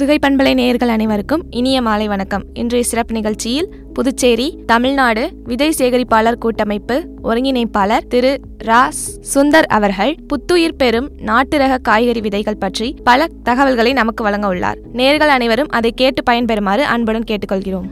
புதுகை பண்பலை நேயர்கள் அனைவருக்கும் இனிய மாலை வணக்கம் இன்றைய சிறப்பு நிகழ்ச்சியில் புதுச்சேரி தமிழ்நாடு விதை சேகரிப்பாளர் கூட்டமைப்பு ஒருங்கிணைப்பாளர் திரு ராஸ் சுந்தர் அவர்கள் புத்துயிர் பெறும் நாட்டு ரக காய்கறி விதைகள் பற்றி பல தகவல்களை நமக்கு வழங்க உள்ளார் நேயர்கள் அனைவரும் அதை கேட்டு பயன்பெறுமாறு அன்புடன் கேட்டுக்கொள்கிறோம்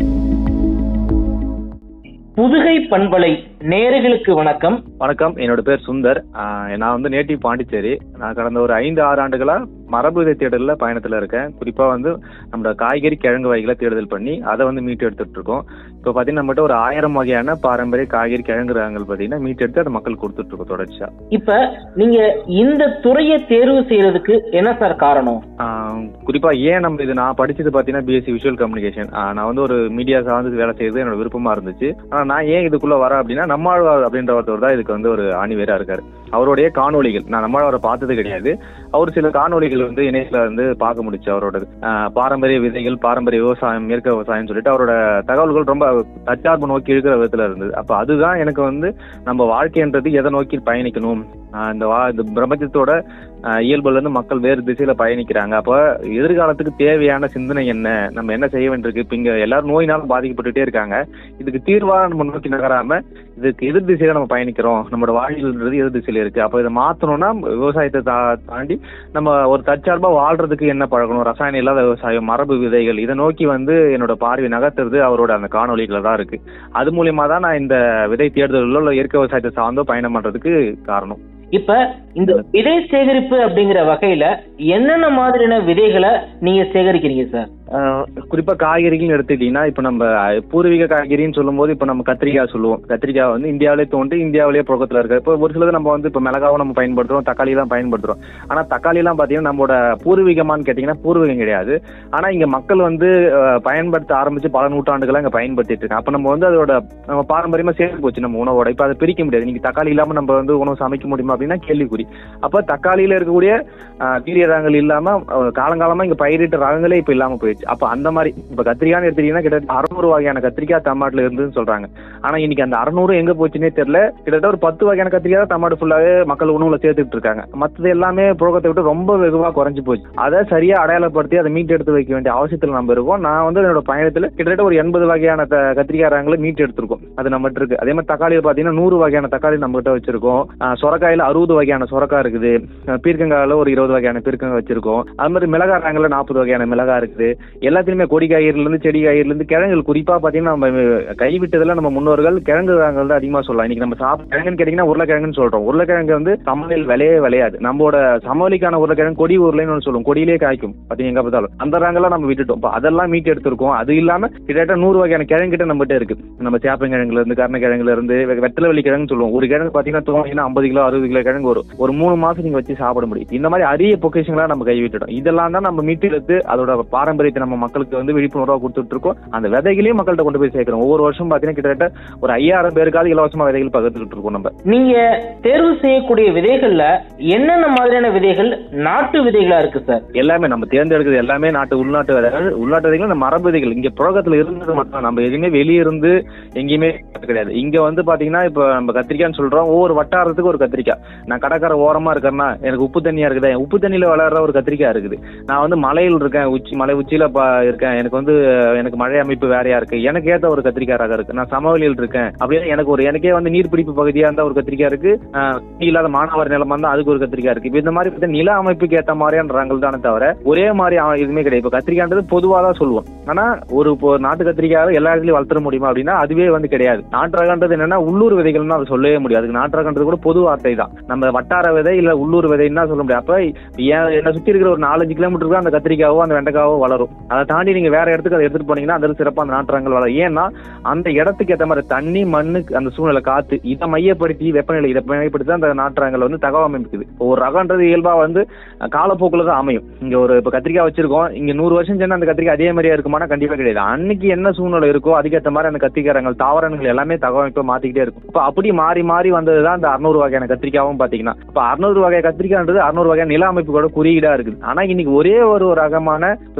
புதுகை பண்பலை நேயர்களுக்கு வணக்கம் வணக்கம் என்னோட பேர் சுந்தர் ஆஹ் நான் வந்து நேட்டிவ் பாண்டிச்சேரி நான் கடந்த ஒரு ஐந்து ஆறு ஆண்டுகளா மரபு விதை தேடல்ல பயணத்துல இருக்கேன் குறிப்பா வந்து நம்மளோட காய்கறி கிழங்கு வகைகளை தேடுதல் பண்ணி அதை வந்து மீட்டு எடுத்துட்டு இருக்கோம் இப்போ பாத்தீங்கன்னா நம்மகிட்ட ஒரு ஆயிரம் வகையான பாரம்பரிய காய்கறி கிழங்கு ரகங்கள் பாத்தீங்கன்னா மீட்டு எடுத்து அதை மக்கள் கொடுத்துட்டு இருக்கோம் தொடர்ச்சியா இப்ப நீங்க இந்த துறையை தேர்வு செய்யறதுக்கு என்ன சார் காரணம் ஆஹ் குறிப்பா ஏன் நம்ம இது நான் படிச்சது பாத்தீங்கன்னா பிஎஸ்சி விஷுவல் கம்யூனிகேஷன் நான் வந்து ஒரு மீடியா சார்ந்து வேலை செய்யறது என்னோட விருப்பமா இருந்துச்சு ஆனா நான் ஏன் இதுக்குள்ள வரேன் அப்படின்னா நம்மாழ்வார் அப்படின்ற ஒருத்தர் தான் இதுக்கு வந்து ஒரு ஆணிவேரா இருக்காரு அவருடைய காணொளிகள் நான் நம்மாழ்வாரை பார்த்தது கிடையாது அவர் சில காணொளிகள் வந்து இணையத்துல வந்து பார்க்க முடிச்சு அவரோட ஆஹ், பாரம்பரிய விதைகள் பாரம்பரிய விவசாயம் இயற்கை விவசாயம் சொல்லிட்டு அவரோட தகவல்கள் ரொம்ப தற்சார்பு நோக்கி இருக்கிற விதத்துல இருந்தது அப்ப அதுதான் எனக்கு வந்து நம்ம வாழ்க்கைன்றது எதை நோக்கி பயணிக்கணும் ஆஹ், இந்த வா இந்த பிரபஞ்சத்தோட ஆஹ், இயல்புல இருந்து மக்கள் வேறு திசையில பயணிக்கிறாங்க அப்ப எதிர்காலத்துக்கு தேவையான சிந்தனை என்ன நம்ம என்ன செய்ய வேண்டியிருக்கு இப்ப இங்க எல்லாரும் நோயினாலும் பாதிக்கப்பட்டுட்டே இருக்காங்க இதுக்கு தீர்வா நம்ம நோக்கி நகராம இதுக்கு எதிர் திசையில நம்ம பயணிக்கிறோம் நம்மளோட வாழ்வியல்ன்றது எதிர் திசையில இருக்கு அப்ப இதை மாத்தணும்னா விவசாயத்தை தா- தாண்டி நம்ம ஒரு தற்சார்பா வாழ்றதுக்கு என்ன பழகணும் ரசாயனம் இல்லாத விவசாயம் மரபு விதைகள் இதை நோக்கி வந்து என்னோட பார்வை நகர்த்துறது அவரோட அந்த காணொலிகளை தான் இருக்கு அது மூலியமா தான் நான் இந்த விதை தேடுதலோ இல்ல இயற்கை விவசாயத்தை சார்ந்தோ பயணம் பண்றதுக்கு காரணம் இப்ப இந்த விதை சேகரிப்பு அப்படிங்கிற வகையில என்னென்ன மாதிரியான விதைகளை நீங்க சேகரிக்கிறீங்க சார் ஆஹ் குறிப்பா காய்கறிகள் எடுத்துக்கிட்டீங்கன்னா இப்ப நம்ம அஹ், பூர்வீக காய்கறின்னு சொல்லும்போது இப்ப நம்ம கத்திரிக்காய் சொல்லுவோம் கத்திரிக்காய் வந்து இந்தியாவிலே தோன்றி இந்தியாவிலேயே புழக்கத்துல இருக்கு இப்போ ஒரு சிலது நம்ம வந்து இப்ப மிளகாவும் நம்ம பயன்படுத்துறோம் தக்காளி தான் பயன்படுத்துறோம் ஆனா தக்காளி எல்லாம் பாத்தீங்கன்னா நம்மளோட பூர்வீகமான்னு கேட்டீங்கன்னா பூர்வீகம் கிடையாது ஆனா இங்க மக்கள் வந்து அஹ், பயன்படுத்த ஆரம்பிச்சு பல நூற்றாண்டுகளா இங்க பயன்படுத்திட்டு இருக்காங்க அப்ப நம்ம வந்து அதோட நம்ம பாரம்பரியமா சேர்ந்து போச்சு நம்ம உணவோட இப்ப அதை பிரிக்க முடியாது நீங்க தக்காளி இல்லாம நம்ம வந்து உணவு சமைக்க முடியுமா அப்படின்னா கேள்விக்குறி அப்ப தக்காளியில இருக்கக்கூடிய ஆஹ், வீரிய ரகங்கள் இல்லாம அஹ், காலங்காலமா இங்க பயிரிட்ட ரகங்களே இப்ப இல்லாம போயிடுச்சு அப்ப அந்த மாதிரி இப்ப கத்திரிக்கான்னு எடுத்தீங்கன்னா கிட்டத்தட்ட அறுநூறு வகையான கத்திரிக்காய் தமிழ்நாட்டுல இருந்துன்னு சொல்றாங்க ஆனா இன்னைக்கு அந்த அறுநூறு எங்க போச்சுன்னே தெரியல கிட்டத்தட்ட ஒரு பத்து வகையான கத்திரிக்காய் தான் தமிழ்நாடு ஃபுல்லாவே மக்கள் உணவுல சேர்த்துட்டு இருக்காங்க மத்தது எல்லாமே புழக்கத்தை விட்டு ரொம்ப வெகுவா குறைஞ்சு போச்சு அதை சரியா அடையாளப்படுத்தி அதை மீட்டு எடுத்து வைக்க வேண்டிய அவசியத்துல நம்ம இருக்கோம் நான் வந்து என்னோட பயணத்துல கிட்டத்தட்ட ஒரு எண்பது வகையான த- கத்திரிக்காய் ரகங்களை மீட்டு எடுத்திருக்கோம் அது நம்மகிட்ட இருக்கு அதே மாதிரி தக்காளியில் பாத்தீங்கன்னா நூறு வகையான தக்காளி நம்ம கிட்ட வச்சிருக்கோம் ஆஹ் சொரக்காயில அறுபது வகையான சொரக்காய் இருக்குது ஆஹ் பீர்க்கங்காயில ஒரு இருபது வகையான பீர்க்கங்காய் வச்சிருக்கோம் அது மாதிரி மிளகா ரகங்கள்ல நாற்பது வகையான மிளகா இருக்குது எல்லாத்துலயுமே கொடி காய்கறில இருந்து செடி காய்கறில இருந்து கிழங்குகள் குறிப்பா பாத்தீங்கன்னா நம்ம கைவிட்டதுல நம்ம முன்னோர்கள் கிழங்கு ரகங்கள் தான் அதிகமா சொல்லலாம் இன்னைக்கு நம்ம சாப்பிட கிழங்குன்னு கேட்டீங்கன்னா உருளைக்கிழங்குன்னு சொல்றோம் உருளைக்கிழங்கு வந்து சமையல் விலையே விளையாது நம்மளோட சமையலுக்கான உருளைக்கிழங்கு கொடி உருளைன்னு ஒன்று சொல்லுவோம் கொடியிலே காய்க்கும் பாத்தீங்க எங்க பார்த்தாலும் அந்த ரகங்கள்லாம் நம்ம விட்டுட்டோம் இப்ப அதெல்லாம் மீட்டு எடுத்திருக்கோம் அது இல்லாம கிட்டத்தட்ட நூறு வகையான கிழங்கு கிட்ட நம்மகிட்ட இருக்கு நம்ம சேப்பங்கிழங்குல இருந்து கருணக்கிழங்குல இருந்து வெ- வெத்தலைவள்ளி கிழங்கு சொல்லுவோம் ஒரு கிழங்கு பாத்தீங்கன்னா தோணிங்கன்னா ஐம்பது கிலோ அறுபது கிலோ கிழங்கு வரும் ஒரு மூணு மாசம் நீங்க வச்சு சாப்பிட முடியும் இந்த மாதிரி அரிய பொக்கிஷங்களா நம்ம கைவிட்டுட்டோம் இதெல்லாம் தான் நம்ம மீட்டு எடுத்து அதோட பாரம்பரியத்தை நம்ம மக்களுக்கு வந்து விழிப்புணர்வா கொடுத்துட்டு இருக்கோம் அந்த விதைகளையும் மக்கள்கிட்ட கொண்டு போய் சேர்க்கிறோம் ஒவ்வொரு வருஷம் பாத்தீங்கன்னா கிட்டத்தட்ட ஒரு ஐயாயிரம் பேருக்காவது இலவசமா விதைகள் பகிர்ந்துட்டு இருக்கோம் நம்ம நீங்க தேர்வு செய்யக்கூடிய விதைகள்ல என்னென்ன மாதிரியான விதைகள் நாட்டு விதைகளா இருக்கு சார் எல்லாமே நம்ம தேர்ந்தெடுக்கிறது எல்லாமே நாட்டு உள்நாட்டு விதைகள் உள்நாட்டு விதைகள் நம்ம மரபு விதைகள் இங்க புழக்கத்துல இருந்தது மட்டும் தான். நம்ம எதுவுமே வெளிய இருந்து எங்கேயுமே கிடையாது இங்க வந்து பாத்தீங்கன்னா இப்ப நம்ம கத்திரிக்காய்னு சொல்றோம் ஒவ்வொரு வட்டாரத்துக்கு ஒரு கத்திரிக்காய் நான் கடற்கரை ஓரமா இருக்கேன்னா எனக்கு உப்பு தண்ணியா இருக்குது என் உப்பு தண்ணியில வளர்ற ஒரு கத்திரிக்காய் இருக்குது நான் வந்து மலையில் இருக்கேன் உச்சி மலை உச்சியில பா- இருக்கேன் எனக்கு வந்து எனக்கு மழை அமைப்பு வேறையா இருக்கு எனக்கு ஏத்த ஒரு கத்திரிக்காய் ரகம் இருக்கு நான் சமவெளியில் இருக்கேன் அப்படியே எனக்கு ஒரு எனக்கே வந்து நீர்பிடிப்பு பகுதியா இருந்தா ஒரு கத்திரிக்காய் இருக்கு ஆஹ் தண்ணி இல்லாத மானாவாரி நிலமா இருந்தா அதுக்கு ஒரு கத்திரிக்காய் இருக்கு இப்ப இந்த மாதிரி பார்த்தா நில அமைப்புக்கு ஏத்த மாதிரியான ரகங்கள் தானே தவிர ஒரே மாதிரி அவன் எதுவுமே கிடையாது இப்ப கத்திரிக்காய்ன்றது பொதுவா தான் சொல்லுவோம் ஆனா ஒரு இப்போ நாட்டு கத்திரிக்காய் எல்லா இடத்துலயும் வளர்த்துற முடியுமா அப்படின்னா அதுவே வந்து கிடையாது நாட்டு ரகன்றது என்னன்னா உள்ளூர் விதைகள்னு அதை சொல்லவே முடியாது அதுக்கு நாட்டு ரகன்றது கூட பொது வார்த்தை தான் நம்ம வட்டார விதை இல்ல உள்ளூர் விதைன்னு தான் சொல்ல முடியும் அப்ப ஏன் என்ன சுத்தி இருக்கிற ஒரு நாலஞ்சு கிலோமீட்டருக்கு அந்த கத்திரிக்காவோ அந்த வெண்டைக்காவோ வளரும் அதை தாண்டி நீங்க வேற இடத்துக்கு அதை எடுத்துட்டு போனீங்கன்னா அந்த சிறப்பா அந்த நாட்டு ரகங்கள் வளரும் ஏன்னா அந்த இடத்துக்கு ஏத்த மாதிரி தண்ணி மண்ணு அந்த சூழ்நிலை காத்து இதை மையப்படுத்தி வெப்பநிலை இதை மையப்படுத்தி தான் அந்த நாட்டு ரகங்கள் வந்து தகவல் அமைப்புக்குது இப்போ ஒரு ரகன்றது இயல்பா வந்து அஹ், காலப்போக்குல தான் அமையும் இங்க ஒரு இப்ப கத்திரிக்காய் வச்சிருக்கோம் இங்க நூறு வருஷம் சென்று அந்த கத்திரிக்காய் அதே மாதிரியா இருக்குமானா கண்டிப்பா கிடையாது அன்னைக்கு என்ன சூழ்நிலை இருக்கோ அதுக்கேற்ற மாதிரி அந்த கத்திரிக்காய் ரகங்கள் தாவரங்கள் எல்லாமே தகவமைப்பை மாத்திக்கிட்டே இருக்கும் இப்போ அப்படி மாறி மாறி வந்ததுதான் அந்த அறுநூறு வகையான கத்திரிக்காவும் பாத்தீங்கன்னா இப்போ அறுநூறு வகை கத்திரிக்காய்ன்றது அறுநூறு வகை நில அமைப்புகளோட குறியீடா இருக்குது ஆனா இன்னைக்கு ஒரே ஒரு ரகமான இப்ப வீரிய ரக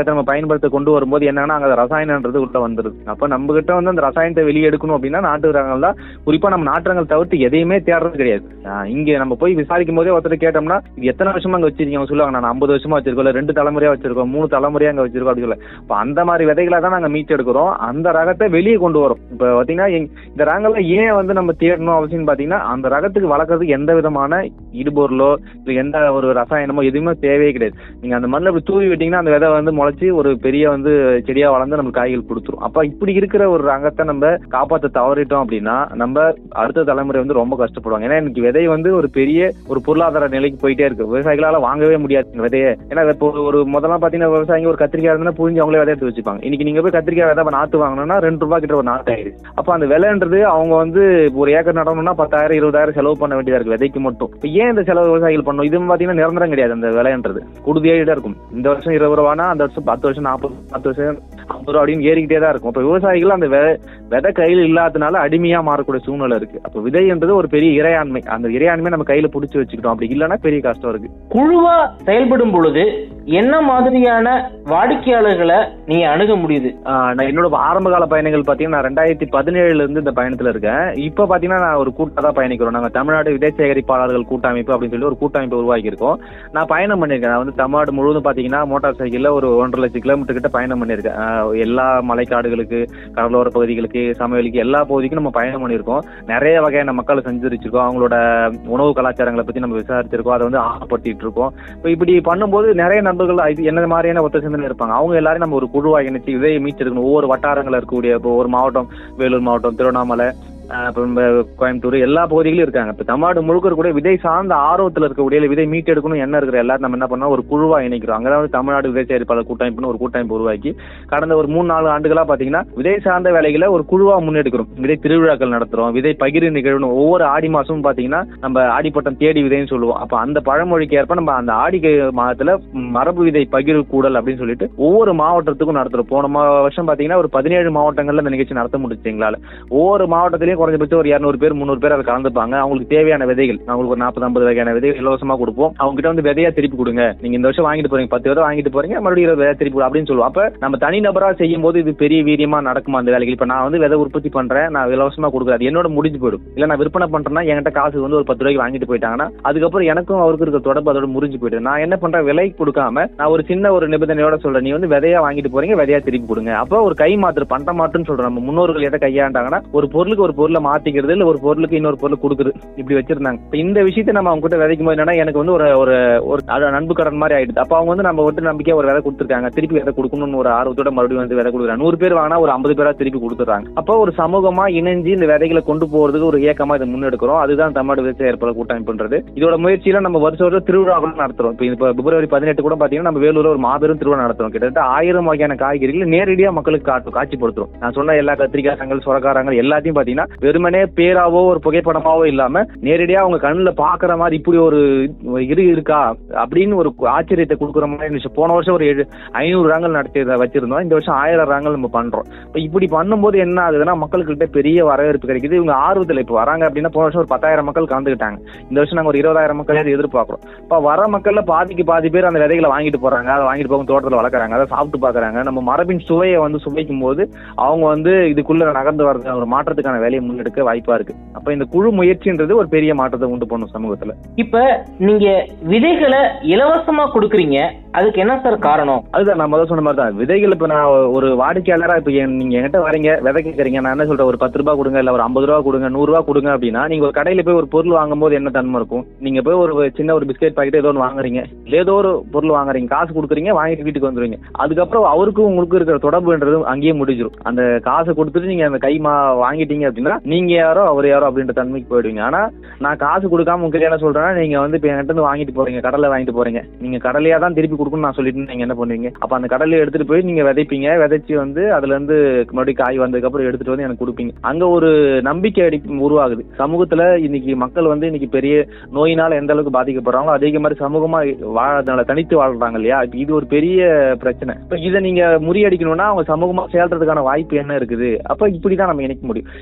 விவசாயத்தை நம்ம பயன்படுத்த கொண்டு வரும்போது என்னன்னா அங்க ரசாயனன்றது உள்ள வந்துருது அப்ப நம்ம கிட்ட வந்து அந்த ரசாயனத்தை வெளியே எடுக்கணும் அப்படின்னா நாட்டு ரகங்கள் தான் குறிப்பா நம்ம நாட்டு ரகங்கள் தவிர்த்து எதையுமே தேடுறது கிடையாது ஆஹ் இங்க நம்ம போய் விசாரிக்கும் போதே ஒருத்தர் கேட்டோம்னா இது எத்தனை வருஷமா அங்க வச்சிருக்கீங்க அவங்க சொல்லுவாங்க நான் ஐம்பது வருஷமா வச்சிருக்கோம் இல்ல ரெண்டு தலைமுறையா வச்சிருக்கோம் மூணு தலைமுறையா அங்க வச்சிருக்கோம் அப்படி சொல்ல இப்போ அந்த மாதிரி விதைகளை தான் நாங்க மீட்டு எடுக்கிறோம் அந்த ரகத்தை வெளியே கொண்டு வரோம் இப்போ பாத்தீங்கன்னா எங்க- இந்த ரகங்களை ஏன் வந்து நம்ம தேடணும் அவசியம் பாத்தீங்கன்னா அந்த ரகத்துக்கு வளர்க்கறதுக்கு எந்த விதமான இடுபொருளோ இல்ல எந்த ஒரு ரசாயனமோ எதுவுமே தேவையே கிடையாது நீங்க அந்த மண்ணில் இப்படி தூவி விட்டீங்கன்னா அந்த விதை வந்து முளைச்சி ஒரு பெரிய வந்து செடியா வளர்ந்து நமக்கு காய்கள் கொடுத்துரும் அப்ப இப்படி இருக்கிற ஒரு ரகத்தை நம்ம காப்பாற்ற தவறிட்டோம் அப்படின்னா நம்ம அடுத்த தலைமுறை வந்து ரொம்ப கஷ்டப்படுவாங்க ஏன்னா இன்னைக்கு விதை வந்து ஒரு பெரிய ஒரு பொருளாதார நிலைக்கு போயிட்டே இருக்கு விவசாயிகளால வாங்கவே முடியாது இந்த விதையை ஏன்னா இப்போ ஒரு முதல்ல பாத்தீங்கன்னா விவசாயிங்க ஒரு கத்திரிக்காய் இருந்தா புரிஞ்சு அவங்களே விதை எடுத்து வச்சுப்பாங்க இன்னைக்கு நீங்க போய் கத்திரிக்காய் விதை நாத்து வாங்கணும்னா ரெண்டு ரூபாய் கிட்ட ஒரு நாத்து ஆயிடுச்சு அப்ப அந்த விலைன்றது அவங்க வந்து ஒரு ஏக்கர் நடணும்னா பத்தாயிரம் இருபதாயிரம் செலவு பண்ண வேண்டியதா இருக்கு விதைக்கு மட்டும் இப்ப ஏன் இந்த செலவு விவசாயிகள் பண்ணும் இது பாத்தீங்கன்னா நிரந்தரம் கிடையாது அந்த விலைன்றது கூடுதே தான் இருக்கும் இந்த வருஷம் இருபது ரூபானா அந்த வருஷம் பத்து வருஷம் நாற்பது பத்து வருஷம் ஐம்பது ரூபா அப்படின்னு ஏறிக்கிட்டே தான் இருக்கும் இப்ப விவசாயிகள் அந்த விதை விதை கையில் இல்லாதனால அடிமையா மாறக்கூடிய சூழ்நிலை இருக்கு அப்ப விதைன்றது ஒரு பெரிய இறையாண்மை அந்த இறையாண்மை நம்ம கையில புடிச்சு வச்சுக்கிட்டோம் அப்படி இல்லைன்னா பெரிய கஷ்டம் இருக்கு குழுவா செயல்படும் பொழுது என்ன மாதிரியான வாடிக்கையாளர்களை நீங்க அணுக முடியுது ஆஹ் நான் என்னோட ஆரம்ப கால பயணங்கள் பாத்தீங்கன்னா நான் ரெண்டாயிரத்தி பதினேழுல இருந்து இந்த பயணத்துல இருக்கேன் இப்ப பாத்தீங்கன்னா நான் ஒரு கூட்டா தான் பயணிக்கிறோம் நாங்க தமிழ்நாடு விதை சேகரிப்பாளர்கள் கூட்டமைப்பு அப்படின்னு சொல்லி ஒரு கூட்டமைப்பு உருவாக்கி இருக்கோம் நான் பயணம் பண்ணியிருக்கேன் நான் வந்து தமிழ்நாடு முழுவதும் பாத்தீங்கன்னா மோட்டார் சைக்கிள்ல ஒரு ஒன்றரை லட்சம் கிலோமீட்டர் கிட்ட பயணம் பண்ணியிருக்கேன் ஆஹ் எல்லா மலைக்காடுகளுக்கு கடலோர பகுதிகளுக்கு சமவெளிக்கு எல்லா பகுதிக்கும் நம்ம பயணம் பண்ணியிருக்கோம் நிறைய வகையான மக்களை சந்திச்சிருக்கோம் அவங்களோட உணவு கலாச்சாரங்களை பத்தி நம்ம விசாரிச்சிருக்கோம் அதை வந்து ஆசைப்பட்டுட்டு இருக்கோம் இப்போ இப்படி பண்ணும்போது நிறைய நண்பர்கள் இது என்ன மாதிரியான ஒத்த சிந்தனை இருப்பாங்க அவங்க எல்லாரும் நம்ம ஒரு குழுவாக இணைச்சு விதையை மீட்டெடுக்கணும் ஒவ்வொரு வட்டாரங்கள் இருக்கக்கூடிய இப்போ ஒரு மாவட்டம் வேலூர் மாவட்டம் திருவண்ணாமலை ஆஹ் அப்புறம் இந்த கோயம்புத்தூர் எல்லா பகுதிகளும் இருக்காங்க இப்போ தமிழ்நாடு முழுக்க இருக்கக்கூடிய விதை சார்ந்த ஆர்வத்தில் இருக்கக்கூடிய இல்ல விதை மீட்டெடுக்கணும் என்ன இருக்கிற எல்லாரும் நம்ம என்ன பண்ணோம் ஒரு குழுவா இணைக்கிறோம் அங்கே வந்து தமிழ்நாடு விதை சேரிப்பாளர் கூட்டமைப்புன்னு ஒரு கூட்டமைப்பு உருவாக்கி கடந்த ஒரு மூணு நாலு ஆண்டுகளா பாத்தீங்கன்னா விதை சார்ந்த வேலைகளை ஒரு குழுவா முன்னெடுக்கிறோம் விதை திருவிழாக்கள் நடத்துறோம் விதை பகிர்வு நிகழ்வு ஒவ்வொரு ஆடி மாசமும் பாத்தீங்கன்னா நம்ம ஆடிப்பட்டம் தேடி விதைன்னு சொல்லுவோம் அப்ப அந்த பழமொழிக்கு ஏற்ப நம்ம அந்த ஆடி க- மாதத்துல மரபு விதை பகிர்வு கூடல் அப்படின்னு சொல்லிட்டு ஒவ்வொரு மாவட்டத்துக்கும் நடத்துறோம் போன மா- வருஷம் பாத்தீங்கன்னா ஒரு பதினேழு மாவட்டங்கள்ல இந்த நிகழ்ச்சி நடத்த முடிச்சு எங்களால ஒவ்வொரு மாவட்டத்திலயும் குறைஞ்சபட்சம் ஒரு இரநூறு பேர் முந்நூறு பேர் அதை கலந்துப்பாங்க அவங்களுக்கு தேவையான விதைகள் அவங்களுக்கு ஒரு நாற்பது ஐம்பது வகையான விதைகள் இலவசமா கொடுப்போம் அவங்க கிட்ட வந்து விதையா திருப்பி கொடுங்க நீங்க இந்த வருஷம் வாங்கிட்டு போறீங்க பத்து விதை வாங்கிட்டு போறீங்க மறுபடியும் இருபது விதை திருப்பி கொடு அப்படின்னு சொல்லுவோம் அப்ப நம்ம தனிநபரா செய்யும் போது இது பெரிய வீரியமா நடக்குமா அந்த வேலைகள் இப்ப நான் வந்து விதை உற்பத்தி பண்றேன் நான் இலவசமா கொடுக்குறேன் அது என்னோட முடிஞ்சு போயிடும் இல்ல நான் விற்பனை பண்றேன்னா என்கிட்ட காசு வந்து ஒரு பத்து ரூபாய்க்கு வாங்கிட்டு போயிட்டாங்கன்னா அதுக்கப்புறம் எனக்கும் அவருக்கு இருக்க தொடர்பு அதோட முறிஞ்சு போயிடும் நான் என்ன பண்றேன் விலை கொடுக்காம நான் ஒரு சின்ன ஒரு நிபந்தனையோட சொல்றேன் நீ வந்து விதையா வாங்கிட்டு போறீங்க விதையா திருப்பி கொடுங்க அப்போ ஒரு கை மாற்று பண்ட மாற்றுன்னு சொல்றோம் நம்ம முன்னோர்கள் எதை கையாண்டாங்கன்னா ஒரு பொருளுக்கு ஒரு பொருளை மாத்திக்கிறது இல்ல ஒரு பொருளுக்கு இன்னொரு பொருள் கொடுக்குறது இப்படி வச்சிருந்தாங்க இப்ப இந்த விஷயத்தை நம்ம அவங்க கிட்ட விதைக்கும் போது என்னன்னா எனக்கு வந்து ஒரு ஒரு ஒரு அது நண்பு கடன் மாதிரி ஆயிடுது அப்ப அவங்க வந்து நம்ம விட்டு நம்பிக்கையா ஒரு விதை கொடுத்துருக்காங்க திருப்பி விதை கொடுக்கணும்னு ஒரு ஆர்வத்தோட மறுபடியும் வந்து விதை கொடுக்குறாங்க நூறு பேர் வாங்கினா ஒரு ஐம்பது பேரா திருப்பி கொடுத்துறாங்க அப்போ ஒரு சமூகமா இணைஞ்சு இந்த விதைகளை கொண்டு போறதுக்கு ஒரு இயக்கமா இதை முன்னெடுக்கிறோம் அதுதான் தமிழ்நாடு விவசாய ஏற்பாடு கூட்டமைப்புன்றது இதோட முயற்சியில நம்ம வருஷம் வருஷம் திருவிழாக்கள் நடத்துறோம் இப்போ இப்போ பிப்ரவரி பதினெட்டு கூட பாத்தீங்கன்னா நம்ம வேலூர்ல ஒரு மாபெரும் திருவிழா நடத்துறோம் கிட்டத்தட்ட ஆயிரம் வகையான காய்கறிகளை நேரடியா மக்களுக்கு காட்டு காட்சிப்படுத்துறோம் நான் சொன்ன எல்லா கத்திரிக்காய்கள் சுரக்காரங்கள் எல்லாத்தையும் பாத்தீங்கன்னா வெறுமனே பேராவோ ஒரு புகைப்படமாவோ இல்லாம நேரடியா அவங்க கண்ணுல பாக்குற மாதிரி இப்படி ஒரு இரு இருக்கா அப்படின்னு ஒரு ஆச்சரியத்தை கொடுக்குற மாதிரி இருந்துச்சு போன வருஷம் ஒரு ஏழு- ஐநூறு ரகங்கள் நடத்தி வச்சிருந்தோம் இந்த வருஷம் ஆயிரம் ரகங்கள் நம்ம பண்றோம் இப்போ இப்படி பண்ணும்போது என்ன ஆகுதுன்னா மக்கள்கிட்ட பெரிய வரவேற்பு கிடைக்குது இவங்க ஆர்வத்தில் இப்போ வராங்க அப்படின்னா போன வருஷம் ஒரு பத்தாயிரம் மக்கள் கலந்துக்கிட்டாங்க இந்த வருஷம் நாங்க ஒரு இருபதாயிரம் மக்கள் எதிர்பார்க்குறோம் இப்போ வர மக்கள்ல பாதிக்கு பாதி பேர் அந்த விதைகளை வாங்கிட்டு போறாங்க அதை வாங்கிட்டு போக தோட்டத்தில் வளர்க்குறாங்க அதை சாப்பிட்டு பார்க்கறாங்க நம்ம மரபின் சுவையை வந்து சுவைக்கும் போது அவங்க வந்து இதுக்குள்ள நகர்ந்து வர்றது ஒரு மாற்றத்துக்கான வேலையை முன்னெடுக்க வாய்ப்பா இருக்கு அப்ப இந்த குழு முயற்சின்றது ஒரு பெரிய மாற்றத்தை உண்டு பண்ணும் சமூகத்துல இப்ப நீங்க விதைகளை இலவசமா கொடுக்குறீங்க அதுக்கு என்ன சார் காரணம் அதுதான் நான் முதல்ல சொன்ன மாதிரி தான் விதைகள் இப்ப நான் ஒரு வாடிக்கையாளரா இப்ப என்- நீங்க என்கிட்ட வரீங்க விதை கேட்கறீங்க நான் என்ன சொல்றேன் ஒரு பத்து ரூபாய் கொடுங்க இல்ல ஒரு ஐம்பது ரூபா கொடுங்க நூறு ரூபா கொடுங்க அப்படின்னா நீங்க ஒரு கடையில போய் ஒரு பொருள் வாங்கும்போது என்ன தன்மை இருக்கும் நீங்க போய் ஒரு சின்ன ஒரு பிஸ்கெட் பாக்கெட் ஏதோ ஒன்று வாங்குறீங்க இல்ல ஏதோ ஒரு பொருள் வாங்குறீங்க காசு கொடுக்குறீங்க வாங்கிட்டு வீட்டுக்கு வந்துருவீங்க அதுக்கப்புறம் அவருக்கும் உங்களுக்கும் இருக்கிற தொடர்புன்றது அங்கேயே முடிஞ்சிடும் அந்த காசை கொடுத்துட்டு நீங்க அந்த கை மா வாங்கிட்டீங்க அப்படின்னா நீங்க யாரோ அவர் யாரோ அப்படின்ற தன்மைக்கு போயிடுவீங்க ஆனா நான் காசு கொடுக்காம உங்ககிட்ட என்ன சொல்றேன்னா நீங்க வந்து இப்ப என்கிட்ட இருந்து வாங்கிட்டு போறீங்க கடலை வாங்கிட்டு போறீங்க நீங்க கடலையா தான் திருப்பி கொடுக்கணும்னு நான் சொல்லிட்டு நீங்க என்ன பண்ணுவீங்க அப்ப அந்த கடலையை எடுத்துட்டு போய் நீங்க விதைப்பீங்க விதைச்சு வந்து அதுல இருந்து மறுபடியும் காய் வந்ததுக்கு அப்புறம் எடுத்துட்டு வந்து எனக்கு கொடுப்பீங்க அங்க ஒரு நம்பிக்கை அடி உருவாகுது சமூகத்துல இன்னைக்கு மக்கள் வந்து இன்னைக்கு பெரிய நோயினால எந்த அளவுக்கு பாதிக்கப்படுறாங்களோ அதே மாதிரி சமூகமா வாழறதுனால தனித்து வாழ்றாங்க இல்லையா இப்ப இது ஒரு பெரிய பிரச்சனை இப்ப இதை நீங்க முறியடிக்கணும்னா அவங்க சமூகமா சேர்றதுக்கான வாய்ப்பு என்ன இருக்குது அப்ப இப்படிதான் நம்ம இணைக்க முடியும் இன்னைக்கு வர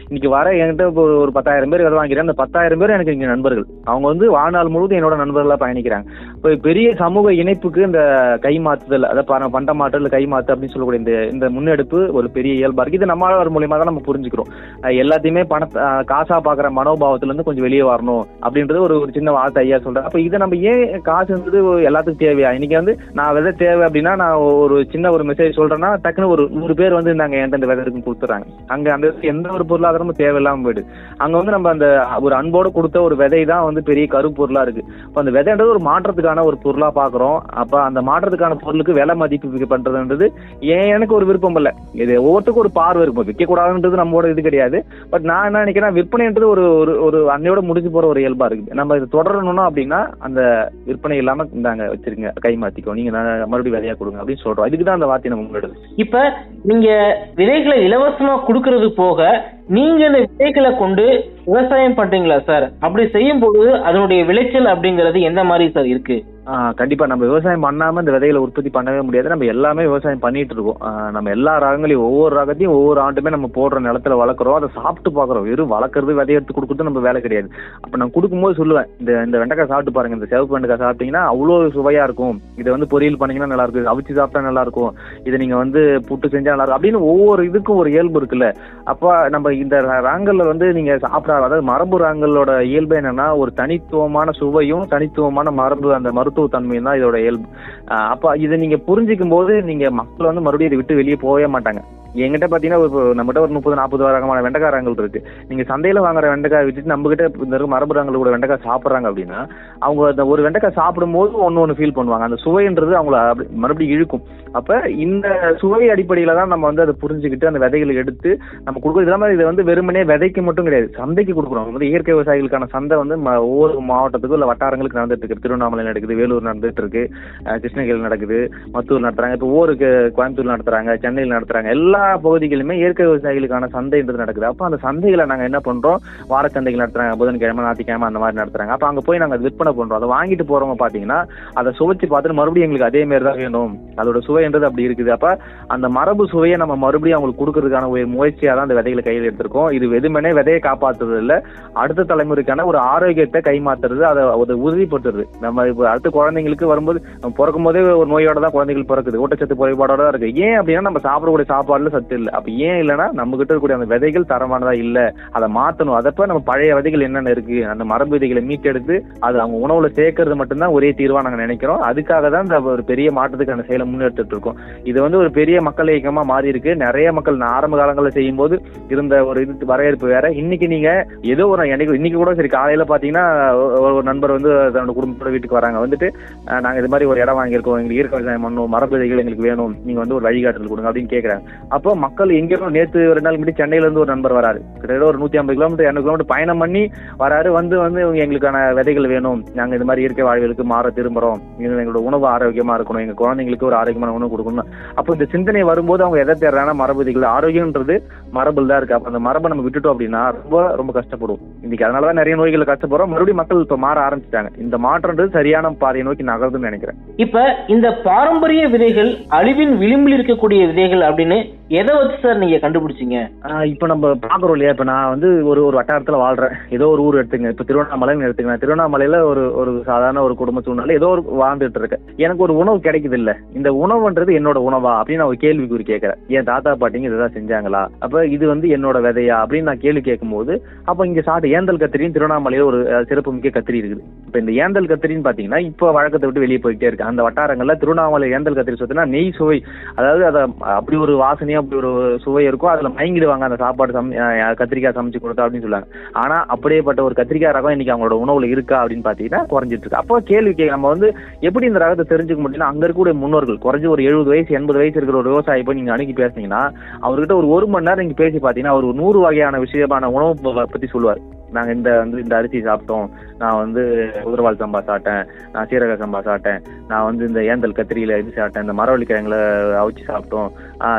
வர என்கிட்ட இப்போ ஒரு ஒரு பத்தாயிரம் பேர் விதை வாங்கிறேன் அந்த பத்தாயிரம் பேர் எனக்கு இங்க நண்பர்கள் அவங்க வந்து வாழ்நாள் முழுவதும் என்னோட நண்பர்களா பயணிக்கிறாங்க இப்போ பெரிய சமூக இணைப்புக்கு இந்த கை மாத்துதல் அதை பண பண்ட மாற்றல் கை மாத்து அப்படின்னு சொல்லக்கூடிய இந்த இந்த முன்னெடுப்பு ஒரு பெரிய இயல்பா இருக்கு இது நம்மளால் மூலியமா தான் நம்ம புரிஞ்சுக்கிறோம் அஹ் எல்லாத்தையுமே பண அஹ் காசா பாக்குற மனோபாவத்துல இருந்து கொஞ்சம் வெளியே வரணும் அப்படின்றது ஒரு ஒரு சின்ன வார்த்தை ஐயா சொல்றேன் அப்ப இதை நம்ம ஏன் காசுன்றது எல்லாத்துக்கும் தேவையா இன்னைக்கு வந்து நான் விதை தேவை அப்படின்னா நான் ஒரு சின்ன ஒரு மெசேஜ் சொல்றேன்னா டக்குன்னு ஒரு நூறு பேர் வந்து நாங்க என்கிட்ட இந்த விதை இருக்குன்னு கொடுத்துறாங்க அங்க அந்த இடத்துல எந்த ஒரு பொருளாதாரமும் தேவையில்லாம போயிடுது அங்க வந்து நம்ம அந்த ஒரு அன்போடு கொடுத்த ஒரு விதை தான் வந்து பெரிய கருப்பொருளா இருக்கு அப்ப அந்த விதைன்றது ஒரு மாற்றத்துக்கான ஒரு பொருளா பாக்குறோம் அப்ப அந்த மாற்றத்துக்கான பொருளுக்கு விலை மதிப்பு பண்றதுன்றது ஏன் எனக்கு ஒரு விருப்பம் இல்லை இது ஒவ்வொருத்துக்கும் ஒரு பார்வை இருக்கும் விற்க கூடாதுன்றது நம்மளோட இது கிடையாது பட் நான் என்ன நினைக்கிறேன் விற்பனைன்றது ஒரு ஒரு ஒரு அன்னையோட முடிஞ்சு போற ஒரு இயல்பா இருக்கு நம்ம இது தொடரணும்னா அப்படின்னா அந்த விற்பனை இல்லாம இந்தாங்க வச்சிருங்க கை மாத்திக்கோ நீங்க நான் மறுபடியும் விதையா கொடுங்க அப்படின்னு சொல்றோம் இதுக்கு தான் அந்த வார்த்தை நம்ம முன்னெடுது இப்ப நீங்க விதைகளை இலவசமா கொடுக்கறது போக நீங்க இந்த விதைகளை கொண்டு விவசாயம் பண்றீங்களா சார் அப்படி செய்யும் பொழுது அதனுடைய விளைச்சல் அப்படிங்கிறது எந்த மாதிரி சார் இருக்கு ஆ, கண்டிப்பா நம்ம விவசாயம் பண்ணாம இந்த விதைகளை உற்பத்தி பண்ணவே முடியாது நம்ம எல்லாமே விவசாயம் பண்ணிட்டு இருக்கோம் ஆ, நம்ம எல்லா ரகங்களையும் ஒவ்வொரு ரகத்தையும் ஒவ்வொரு ஆண்டுமே நம்ம போடுற நிலத்துல வளர்க்குறோம் அதை சாப்பிட்டு பாக்குறோம் வெறும் வளர்க்கறது விதைய எடுத்து கொடுக்குறது நம்ம வேலை கிடையாது அப்ப நான் கொடுக்கும்போது சொல்லுவேன் இந்த இந்த வெண்டைக்காய் சாப்பிட்டு பாருங்க இந்த சிவப்பு வெண்டைக்காய் சாப்பிட்டீங்கன்னா அவ்வளோ சுவையா இருக்கும் இதை வந்து பொரியல் பண்ணீங்கன்னா நல்லா இருக்கும் இது அவிச்சு சாப்பிட்டா நல்லா இருக்கும் இதை நீங்க வந்து புட்டு செஞ்சா நல்லா இருக்கும் அப்படின்னு ஒவ்வொரு இதுக்கும் ஒரு இயல்பு இருக்குல்ல அப்ப நம்ம இந்த ராங்கல்ல வந்து நீங்க சாப்பிட அதாவது மரபு ராங்கலோட இயல்பு என்னன்னா ஒரு தனித்துவமான சுவையும் தனித்துவமான மரபு அந்த மருத்துவ தன்மையும் தான் இதோட இயல்பு ஆஹ் அப்ப இதை நீங்க புரிஞ்சுக்கும் போது நீங்க மக்கள் வந்து மறுபடியும் இதை விட்டு வெளியே போகவே மாட்டாங்க எங்கிட்ட பாத்தீங்கன்னா ஒரு நம்மகிட்ட ஒரு முப்பது நாற்பது ரகமான வெண்டைக்காய் ரகங்கள் இருக்கு நீங்க சந்தையில வாங்குற வெண்டைக்காய் விட்டுட்டு நம்ம கிட்ட இந்த இருக்க மரபு ரகங்கள் கூட வெண்டைக்காய் சாப்பிடுறாங்க அப்படின்னா அவங்க அந்த ஒரு வெண்டைக்காய் சாப்பிடும்போது ஒன்னு ஒன்று ஃபீல் பண்ணுவாங்க அந்த சுவைன்றது அவங்கள அப்படி மறுபடியும் இழுக்கும் அப்ப இந்த சுவை அடிப்படையில தான் நம்ம வந்து அதை புரிஞ்சுக்கிட்டு அந்த விதைகளை எடுத்து நம்ம கொடுக்குறது இல்லாம இது வந்து வெறுமனே விதைக்கு மட்டும் கிடையாது சந்தைக்கு கொடுக்குறோம் வந்து இயற்கை விவசாயிகளுக்கான சந்தை வந்து ம- ஒவ்வொரு மாவட்டத்துக்கும் இல்ல வட்டாரங்களுக்கு நடந்துட்டு இருக்கு திருவண்ணாமலை நடக்குது வேலூர் நடந்துட்டு இருக்கு அஹ் கிருஷ்ணகிரி நடக்குது மத்தூர் நடத்துறாங்க இப்போ ஊருக்கு கோயம்புத்தூர் நடத்துறாங்க சென்னையில் நடத்துறாங்க எல்லா பகுதிகளிலுமே இயற்கை விவசாயிகளுக்கான சந்தைன்றது நடக்குது அப்போ அந்த சந்தைகளை நாங்க என்ன பண்றோம் வாரச்சந்தைகள் நடத்துறாங்க புதன்கிழமை ஞாயிற்றுக்கிழமை அந்த மாதிரி நடத்துறாங்க அப்போ அங்க போய் நாங்க அதை விற்பனை பண்றோம் அதை வாங்கிட்டு போறவங்க பாத்தீங்கன்னா அதை சுவைச்சு பார்த்துட்டு மறுபடியும் எங்களுக்கு அதே மாதிரி தான் வேணும் அதோட சுவைன்றது அப்படி இருக்குது அப்ப அந்த மரபு சுவையை நம்ம மறுபடியும் அவங்களுக்கு கொடுக்கறதுக்கான ஒரு முயற்சியா தான் அந்த விதைகளை கையில் எடுத்திருக்கோம் இது வெதுமனே விதையை காப்பாத்துறது இல்ல அடுத்த தலைமுறைக்கான ஒரு ஆரோக்கியத்தை கைமாத்துறது அதை அதை உறுதிப்படுத்துறது நம்ம இப்போ அடுத்த குழந்தைங்களுக்கு வரும்போது நம்ம பிறக்கும் போதே ஒரு நோயோட தான் குழந்தைகள் பிறக்குது ஊட்டச்சத்து குறைபாடோட தான் இருக்கு ஏன் அப்படின்னா நம்ம சாப்பிடக்கூடிய சாப்பாடுல சத்து இல்லை அப்ப ஏன் இல்லைன்னா நம்ம கிட்ட இருக்கக்கூடிய அந்த விதைகள் தரமானதா இல்ல அதை மாத்தணும் அதப்ப நம்ம பழைய விதைகள் என்னென்ன இருக்கு அந்த மரபு விதைகளை மீட்டெடுத்து அது அவங்க உணவுல சேர்க்கறது மட்டும்தான் ஒரே தீர்வா நாங்க நினைக்கிறோம் அதுக்காக தான் இந்த ஒரு பெரிய மாற்றத்துக்கான செயலை முன்னெடுத்துட்டு இருக்கோம் இது வந்து ஒரு பெரிய மக்கள் இயக்கமா மாறி இருக்கு நிறைய மக்கள் நான் ஆரம்ப காலங்களில் செய்யும் போது இருந்த ஒரு இது வரவேற்பு வேற இன்னைக்கு நீங்க ஏதோ ஒரு என்னைக்கு இன்னைக்கு கூட சரி காலையில பாத்தீங்கன்னா ஒரு ஒரு நண்பர் வந்து தன்னோட குடும்பத்தோட வீட்டுக்கு வராங்க வந்துட்டு அஹ், நாங்க இது மாதிரி ஒரு இடம் வாங்கியிருக்கோம் எங்களுக்கு இயற்கை விவசாயம் பண்ணணும் மரபு விதைகள் எங்களுக்கு வேணும் நீங்க வந்து ஒரு வழிகாட்டுதல் கொடுங்க அப்படின்னு கேக்குறாங்க அப்போ மக்கள் எங்கேயோ நேத்து ரெண்டு நாள் முன்னாடி சென்னையில இருந்து ஒரு நண்பர் வராரு கிட்டத்தட்ட ஒரு நூத்தி ஐம்பது கிலோமீட்டர் இரநூறு கிலோமீட்டர் பயணம் பண்ணி வராரு வந்து வந்து இவங்க எங்களுக்கான விதைகள் வேணும் நாங்க இது மாதிரி இயற்கை வாழ்வியலுக்கு மாற திரும்புறோம் இது எங்களோட உணவு ஆரோக்கியமா இருக்கணும் எங்க குழந்தைங்களுக்கு ஒரு ஆரோக்கியமான உணவு கொடுக்கணும் அப்போ இந்த சிந்தனை வரும்போது அவங்க எதை தேடுறாங்கன்னா மரபு விதைகள் ஆரோக்கியம்ன்றது மரபுல தான் இருக்கு அப்ப அந்த மரபை நம்ம விட்டுட்டோம் அப்படின்னா ரொம்ப ரொம்ப கஷ்டப்படுவோம் இன்னைக்கு அதனாலதான் நிறைய நோய்களை கஷ்டப்படுறோம் மறுபடியும் மக்கள் இப்ப மாற ஆரம்பிச்சிட்டாங்க இந்த மாற்றம்ன்றது சரியான பாதையை நோக்கி நகருதுன்னு நினைக்கிறேன் இப்ப இந்த பாரம்பரிய விதைகள் அழிவின் விளிம்பில் இருக்கக்கூடிய விதைகள் அப்படின்னு எதை வச்சு சார் நீங்க கண்டுபிடிச்சீங்க ஆஹ் இப்ப நம்ம பாக்குறோம் இல்லையா இப்ப நான் வந்து ஒரு ஒரு வட்டாரத்துல வாழ்றேன் ஏதோ ஒரு ஊர் எடுத்துங்க இப்ப திருவண்ணாமலைன்னு எடுத்துங்க திருவண்ணாமலையில ஒரு ஒரு சாதாரண ஒரு குடும்ப சூழ்நிலை ஏதோ ஒரு வாழ்ந்துட்டு இருக்கேன் எனக்கு ஒரு உணவு கிடைக்குது இல்ல இந்த உணவுன்றது என்னோட உணவா அப்படின்னு நான் ஒரு கேள்விக்குறி கேட்கறேன் என் தாத்தா பாட்டிங்க இதுதான் செஞ்சாங்களா அப்ப இது வந்து என்னோட விதையா அப்படின்னு நான் கேள்வி கேட்கும்போது அப்ப இங்க சாட்டு ஏந்தல் கத்திரின்னு திருவண்ணாமலையில ஒரு அஹ், சிறப்பு மிக்க கத்திரி இருக்குது இப்ப இந்த ஏந்தல் கத்திரின்னு பாத்தீங்கன்னா இப்ப வழக்கத்தை விட்டு வெளியே போயிட்டே இருக்கு அந்த வட்டாரங்கள்ல திருவண்ணாமலை ஏந்தல் கத்திரி சொத்துனா நெய் சுவை அதாவது அதை அப்படி ஒரு வாசனையா அப்படி ஒரு சுவை இருக்கும் அதுல மயங்கிடுவாங்க அந்த சாப்பாடு சம் அஹ் கத்திரிக்காய் சமைச்சு கொடுத்தா அப்படின்னு சொல்லுவாங்க ஆனா அப்படியேப்பட்ட ஒரு கத்திரிக்காய் ரகம் இன்னைக்கு அவங்களோட உணவுல இருக்கா அப்படின்னு பாத்தீங்கன்னா குறைஞ்சிட்டு இருக்கு அப்போ கேள்வி கே நம்ம வந்து எப்படி இந்த ரகத்தை தெரிஞ்சுக்க முடியும்னா அங்க இருக்கக்கூடிய முன்னோர்கள் குறைஞ்சு ஒரு எழுபது வயசு எண்பது வயசு இருக்கிற ஒரு விவசாயி போய் நீங்க அணுகி பேசுனீங்கன்னா அவர்கிட்ட ஒரு ஒரு மணி நேரம் நீங்க பேசி பாத்தீங்கன்னா அவர் ஒரு நூறு வகையான விஷயமான உணவு ப- பத்தி சொல்லுவார் நாங்க இந்த வந்து இந்த அரிசி சாப்பிட்டோம் நான் வந்து உதிரவாள் சம்பா சாப்பிட்டேன் நான் சீரக சம்பா சாப்பிட்டேன் நான் வந்து இந்த ஏந்தல் கத்திரியில இது சாப்பிட்டேன் இந்த மரவள்ளி கிழங்குல அவிச்சு சாப்பிட்டோம் ஆஹ் இந்த வெத்தலை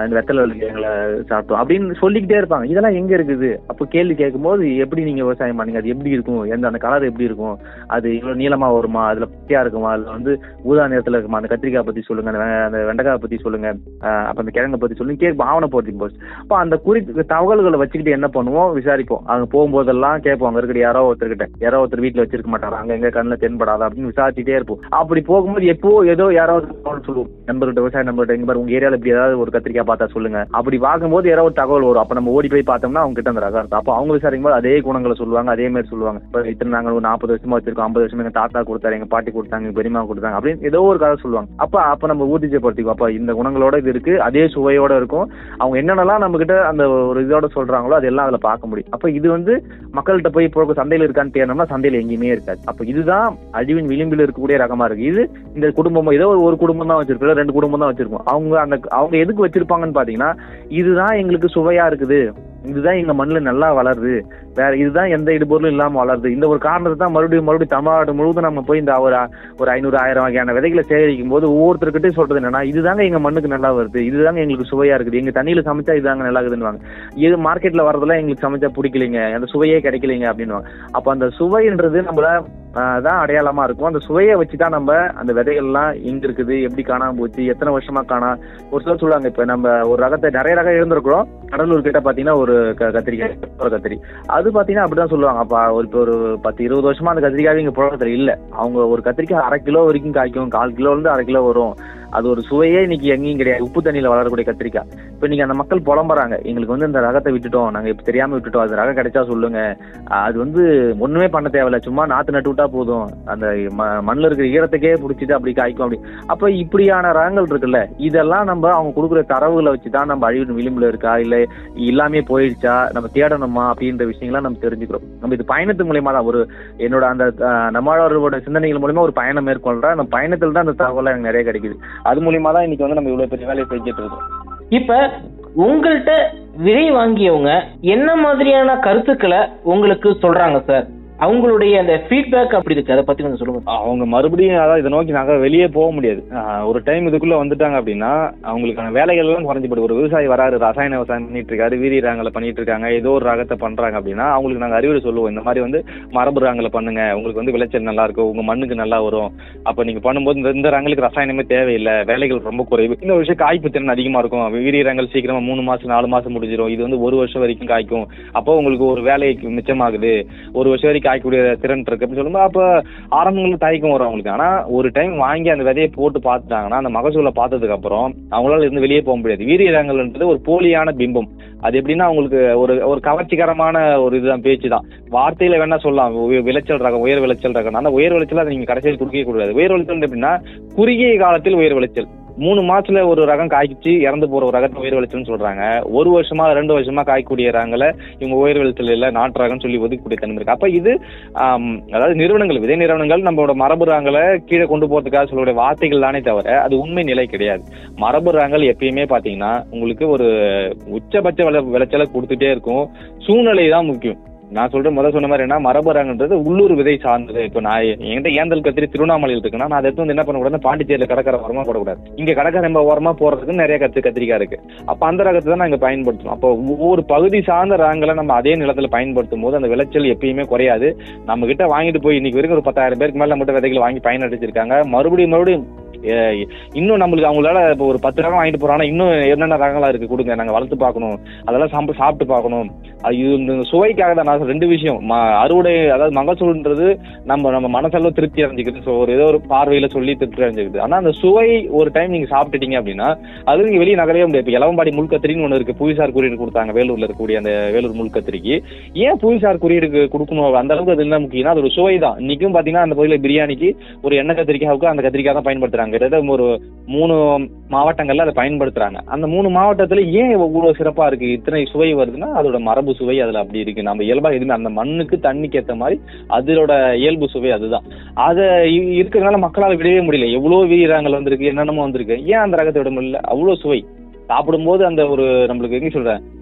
சூழலுக்கு எங்களை சாப்பிட்டோம் அப்படின்னு சொல்லிக்கிட்டே இருப்பாங்க இதெல்லாம் எங்க இருக்குது அப்போ கேள்வி கேட்கும்போது எப்படி நீங்க விவசாயம் பண்ணீங்க அது எப்படி இருக்கும் எந்த அந்த கலர் எப்படி இருக்கும் அது இவ்வளவு நீளமா வருமா அதுல பச்சையா இருக்குமா அதுல வந்து ஊதா நிறத்துல இருக்குமா அந்த கத்திரிக்காய் பத்தி சொல்லுங்க அந்த வெ- அந்த வெண்டைக்காய் பத்தி சொல்லுங்க ஆஹ் அப்ப அந்த கிழங்கை பத்தி சொல்லுங்க கேட்போம் ஆவண போட்டி போச்சு அப்போ அந்த குறிப்பு தகவல்களை வச்சுக்கிட்டு என்ன பண்ணுவோம் விசாரிப்போம் அங்க போகும்போதெல்லாம் கேட்போம் அங்க இருக்கிற யாரோ ஒருத்தர்கிட்ட யாரோ ஒருத்தர் வீட்டுல வச்சிருக்க மாட்டாரா அங்க எங்க கண்ணுல தென்படாதா அப்படின்னு விசாரிச்சுட்டே இருப்போம் அப்படி போகும்போது எப்போ ஏதோ யாராவது தகவல் சொல்லுவோம் நண்பர்கிட்ட விவசாய நண்பர்கிட்ட இங்க பாரு உங்க ஏரியால இப்படி ஏதாவது ஒரு கத்திரிக்காய் பார்த்தா சொல்லுங்க அப்படி பார்க்கும்போது யாரோ ஒரு தகவல் வரும் அப்ப நம்ம ஓடி போய் பார்த்தோம்னா அவங்க கிட்ட அந்த ரகம் இருக்கும் அப்போ அவங்க விசாரிக்கும் போது அதே குணங்களை சொல்லுவாங்க அதே மாதிரி சொல்லுவாங்க இப்போ இத்தனை நாங்க ஒரு நாற்பது வருஷமா வச்சிருக்கோம் ஐம்பது வருஷமா எங்க தாத்தா கொடுத்தாரு எங்க பாட்டி கொடுத்தாங்க எங்க பெரியமா கொடுத்தாங்க அப்படின்னு ஏதோ ஒரு கதை சொல்லுவாங்க அப்ப அப்ப நம்ம ஊர்ஜிச்சப்படுத்திக்குவோம் அப்ப இந்த குணங்களோட இது இருக்கு அதே சுவையோட இருக்கும் அவங்க என்னென்னலாம் நம்ம கிட்ட அந்த ஒரு இதோட சொல்றாங்களோ அதெல்லாம் அதுல பார்க்க முடியும் அப்ப இது வந்து மக்கள்கிட்ட போய் இப்போ சந்தையில இருக்கான்னு தேடணும்னா சந்தையில எங்கேயுமே இருக்காது அப்ப இதுதான் அழிவின் விளிம்பில் இருக்கக்கூடிய ரகமா இருக்கு இது இந்த குடும்பம் ஏதோ ஒரு குடும்பம் தான் வச்சிருக்கோம் இல்ல ரெண்டு குடும்பம் தான் வச்சிருக்கோம் அவங்க அந்த அவங்க எதுக்கு வச்சிருப்பாங்கன்னு பாத்தீங்கன்னா இதுதான் எங்களுக்கு சுவையா இருக்குது இதுதான் எங்க மண்ணுல நல்லா வளருது வேற இதுதான் எந்த இடுபொருளும் இல்லாம வளருது இந்த ஒரு காரணத்தை தான் மறுபடியும் மறுபடியும் தமிழ்நாடு முழுவதும் நம்ம போய் இந்த ஒரு ஒரு ஐநூறு ஆயிரம் வகையான விதைகளை சேகரிக்கும் போது ஒவ்வொருத்தருக்கிட்டையும் சொல்றது என்னன்னா இதுதாங்க எங்க மண்ணுக்கு நல்லா வருது இதுதாங்க எங்களுக்கு சுவையா இருக்குது எங்க தண்ணியில சமைச்சா இதுதாங்க நல்லா இருக்குதுன்னு இது மார்க்கெட்ல வரதெல்லாம் எங்களுக்கு சமைச்சா பிடிக்கலைங்க அந்த சுவையே கிடைக்கலைங்க அப்படின்னுவாங்க அப்ப அந்த சுவைன்றது நம்மள ஆஹ், தான் அடையாளமா இருக்கும் அந்த சுவையை வச்சு தான் நம்ம அந்த விதைகள்லாம் எங்க இருக்குது எப்படி காணாம போச்சு எத்தனை வருஷமா காணா ஒரு சிலர் சொல்லுவாங்க இப்ப நம்ம ஒரு ரகத்தை நிறைய ரகம் இருந்திருக்கிறோம் கடலூர் கிட்ட பாத்தீங்கன்னா ஒரு க- கத்திரிக்காய் ஒரு கத்திரி அது பாத்தீங்கன்னா அப்படிதான் சொல்லுவாங்க அப்ப ஒரு இப்போ ஒரு பத்து இருபது வருஷமா அந்த கத்திரிக்காய் இங்க புழக்கத்துல இல்ல அவங்க ஒரு கத்திரிக்காய் அரை கிலோ வரைக்கும் காய்க்கும் கால் கிலோல இருந்து அரை கிலோ வரும் அது ஒரு சுவையே இன்னைக்கு எங்கேயும் கிடையாது உப்பு தண்ணியில வளரக்கூடிய கத்திரிக்காய் இப்ப நீங்க அந்த மக்கள் புலம்புறாங்க எங்களுக்கு வந்து இந்த ரகத்தை விட்டுட்டோம் நாங்க இப்ப தெரியாம விட்டுட்டோம் அது ரகம் கிடைச்சா சொல்லுங்க ஆஹ் அது வந்து ஒண்ணுமே பண்ண தேவையில்ல சும்மா நாத்து நட்டு விட்டா போதும் அந்த ம- மண்ணுல இருக்கிற ஈரத்துக்கே பிடிச்சிட்டு அப்படி காய்க்கும் அப்படி அப்ப இப்படியான ரகங்கள் இருக்குல்ல இதெல்லாம் நம்ம அவங்க கொடுக்குற தரவுகளை வச்சுதான் நம்ம அழிவின் விளிம்புல இருக்கா இல்ல இல்லாமே போயிடுச்சா நம்ம தேடணுமா அப்படின்ற விஷயங்கள்லாம் நம்ம தெரிஞ்சுக்கிறோம் நம்ம இது பயணத்து மூலியமா தான் ஒரு என்னோட அந்த ஆஹ், நம்மளோட சிந்தனைகள் மூலியமா ஒரு பயணம் மேற்கொள்றேன் அந்த பயணத்துல தான் அந்த தகவல் எனக்கு நிறைய கிடைக்குது அது மூலியமா தான் இன்னைக்கு வந்து நம்ம இவ்வளவு பெரிய வேலையை செஞ்சுட்டு இருக்கோம் இப்ப உங்கள்கிட்ட விதை வாங்கியவங்க என்ன மாதிரியான கருத்துக்களை உங்களுக்கு சொல்றாங்க சார் அவங்களுடைய அந்த ஃபீட்பேக் அப்படி இருக்கு அதை பத்தி கொஞ்சம் சொல்லுங்க அவங்க மறுபடியும் அதாவது இதை நோக்கி நாங்க வெளியே போக முடியாது ஆஹ் ஒரு டைம் இதுக்குள்ள வந்துட்டாங்க அப்படின்னா அவங்களுக்கான வேலைகள் எல்லாம் குறைஞ்சு போயிடும் ஒரு விவசாயி வராரு ரசாயன விவசாயம் பண்ணிட்டு இருக்காரு வீரிய ரகங்களை பண்ணிட்டு இருக்காங்க ஏதோ ஒரு ரகத்தை பண்றாங்க அப்படின்னா அவங்களுக்கு நாங்க அறிவுரை சொல்லுவோம் இந்த மாதிரி வந்து மரபு ரகங்களை பண்ணுங்க உங்களுக்கு வந்து விளைச்சல் நல்லா இருக்கும் உங்க மண்ணுக்கு நல்லா வரும் அப்ப நீங்க பண்ணும்போது இந்த- இந்த ரகங்களுக்கு ரசாயனமே தேவையில்லை வேலைகள் ரொம்ப குறைவு இந்த விஷயம் காய்ப்பு திறன் அதிகமா இருக்கும் வீரிய ரகங்கள் சீக்கிரமா மூணு மாசம் நாலு மாசம் முடிஞ்சிடும் இது வந்து ஒரு வருஷம் வரைக்கும் காய்க்கும் அப்போ உங்களுக்கு ஒரு வேலைக்கு மிச்சமாகுது ஒரு வருஷம் வரைக்கும் காய்க்கக்கூடிய திறன் இருக்கு அப்படின்னு சொல்லும்போது அப்ப ஆரம்பங்களில் தயக்கம் வரும் அவங்களுக்கு ஆனா ஒரு டைம் வாங்கி அந்த விதையை போட்டு பார்த்துட்டாங்கன்னா அந்த மகசூலை பார்த்ததுக்கு அப்புறம் அவங்களால இருந்து வெளியே போக முடியாது வீரியரங்கள்ன்றது ஒரு போலியான பிம்பம் அது எப்படின்னா அவங்களுக்கு ஒரு ஒரு கவர்ச்சிகரமான ஒரு இதுதான் பேச்சு தான் வார்த்தையில வேணா சொல்லலாம் உய- விளைச்சல் ரகம் உயர் விளைச்சல் ரகம் அந்த உயர் விளைச்சல் அதை நீங்க கடைசியில் கொடுக்கவே கூடாது உயர் விளைச்சல் எப்படின்னா குறுகிய காலத்தில் உயர் விளைச்சல் மூணு மாசத்துல ஒரு ரகம் காய்ச்சி இறந்து போற ஒரு ரகத்தை உயர் விளைச்சல்னு சொல்றாங்க ஒரு வருஷமா ரெண்டு வருஷமா காய்க்கூடிய ரகங்களை இவங்க உயர் விளைச்சல் இல்ல நாட்டு ரகம்னு சொல்லி ஒதுக்கக்கூடிய தன்மை இருக்கு அப்ப இது ஆம், அதாவது நிறுவனங்கள் விதை நிறுவனங்கள் நம்மளோட மரபு ரகங்களை கீழே கொண்டு போறதுக்காக சொல்லக்கூடிய வார்த்தைகள் தானே தவிர அது உண்மை நிலை கிடையாது மரபு ரகங்கள் எப்பயுமே பாத்தீங்கன்னா உங்களுக்கு ஒரு உச்சபட்ச விளை விளைச்சலை கொடுத்துட்டே இருக்கும் சூழ்நிலை தான் முக்கியம் நான் சொல்றேன் முதல்ல சொன்ன மாதிரி என்ன மரபு ரகன்றது உள்ளூர் விதை சார்ந்தது இப்போ நான் என்கிட்ட ஏந்தல் கத்திரி திருவண்ணாமலையில் இருக்குன்னா நான் அதை எடுத்து வந்து என்ன பண்ணக்கூடாது பாண்டிச்சேரியில் கடற்கரை ஓரமா போடக்கூடாது இங்க கடற்கரை நம்ம ஓரமா போறதுக்கு நிறைய கத்து கத்திரிக்காய் இருக்கு அப்ப அந்த ரகத்தை தான் நாங்க பயன்படுத்தணும் அப்போ ஒவ்வொரு பகுதி சார்ந்த ரகங்களை நம்ம அதே நிலத்துல பயன்படுத்தும் போது அந்த விளைச்சல் எப்பயுமே குறையாது நம்ம கிட்ட வாங்கிட்டு போய் இன்னைக்கு வரைக்கும் ஒரு பத்தாயிரம் பேருக்கு மேல நம்மகிட்ட விதைகள் வாங்கி பயனடைச்சிருக்காங்க மறுபடியும் மறுபடியும் ஏ, இன்னும் நம்மளுக்கு அவங்களால இப்போ ஒரு பத்து ரகம் வாங்கிட்டு போறாங்கன்னா இன்னும் என்னென்ன ரகங்களா இருக்கு கொடுங்க நாங்க வளர்த்து பார்க்கணும் அதெல்லாம் சாப்பிட்டு சாப்பிட்டு பார்க்கணும் அது இது இந்த சுவைக்காக தான் நான் சொல்றேன். ரெண்டு விஷயம் ம- அறுவடை அதாவது மகசூல்ன்றது நம்ம நம்ம மனசளவு திருப்தி அடைஞ்சிக்கிறது ஸோ ஒரு ஏதோ ஒரு பார்வையில சொல்லி திருப்தி அடைஞ்சிக்கிறது ஆனா அந்த சுவை ஒரு டைம் நீங்க சாப்பிட்டுட்டீங்க அப்படின்னா அது நீங்க வெளியே நகரவே முடியாது இப்போ இளவம்பாடி முள்கத்திரின்னு ஒன்று இருக்கு புவிசார் குறியீடு கொடுத்தாங்க வேலூர்ல இருக்கக்கூடிய அந்த வேலூர் முள்கத்திரிக்கு ஏன் புவிசார் குறியீடு கொடுக்கணும் அந்த அளவுக்கு அது என்ன முக்கியம்னா அது ஒரு சுவை தான் இன்னைக்கும் பாத்தீங்கன்னா அந்த பகுதியில் பிரியாணிக்கு ஒரு எண்ணெய் கத்திரிக்காவுக்கு அந்த கத்திரிக்காய் தான் பயன்படுத்துறாங்க கிட்டத்தட்ட ஒரு மூணு மாவட்டங்கள்ல அதை பயன்படுத்துறாங்க அந்த மூணு மாவட்டத்துல ஏன் இவ்வளவு சிறப்பா இருக்கு இத்தனை சுவை வருதுன்னா அதோட மரபு சுவை அதுல அப்படி இருக்கு நம்ம இயல்பா எதுவுமே அந்த மண்ணுக்கு தண்ணிக்கு ஏத்த மாதிரி அதோட இயல்பு சுவை அதுதான் அதை இ- இருக்கிறதுனால மக்களால விடவே முடியல எவ்வளவு வீரங்கள் வந்திருக்கு என்னென்னமோ வந்திருக்கு ஏன் அந்த ரகத்தை விட முடியல அவ்வளவு சுவை சாப்பிடும்போது அந்த ஒரு நம்மளுக்கு எங்க சொல்றேன்